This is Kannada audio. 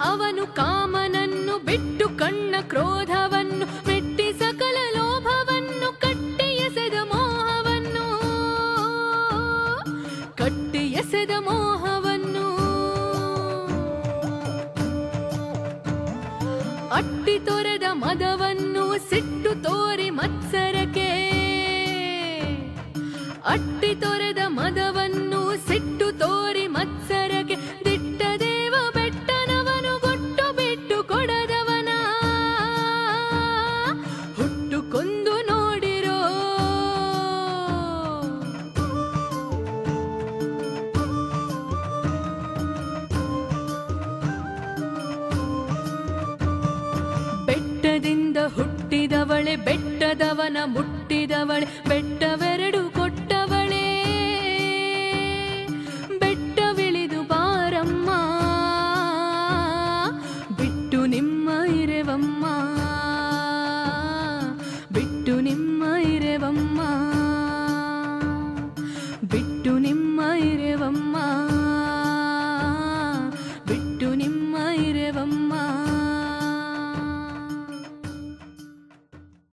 ಅವನು ಕಾಮನನ್ನು ಬಿಟ್ಟು ಕಣ್ಣ ಕ್ರೋಧವನ್ನು ಮೆಟ್ಟಿ ಸಕಲ ಲೋಭವನ್ನು ಕಟ್ಟಿ ಎಸೆದ ಮೋಹವನ್ನು ಕಟ್ಟಿ ಎಸೆದ ಮೋಹವನ್ನು ಅಟ್ಟಿ ತೊರೆದ ಮದವನ್ನು ಸಿಟ್ಟು ತೋರಿ ಮತ್ಸರಕ್ಕೆ ಅಟ್ಟಿ ತೊರೆದ ಮದವನ್ನು ಸಿಟ್ಟು ತೋರಿ ಮತ್ಸರಕ್ಕೆ ದಿಟ್ಟ ದೇವ ಬೆಟ್ಟನವನು ಗೊಟ್ಟು ಬಿಟ್ಟು ಕೊಡದವನ ಹುಟ್ಟು ಕೊಂದು ನೋಡಿರೋ ಬೆಟ್ಟದಿಂದ ಹುಟ್ಟಿದವಳೆ ಬೆಟ್ಟದವನ ಮುಟ್ಟಿದವಳೆ ಬೆಟ್ಟ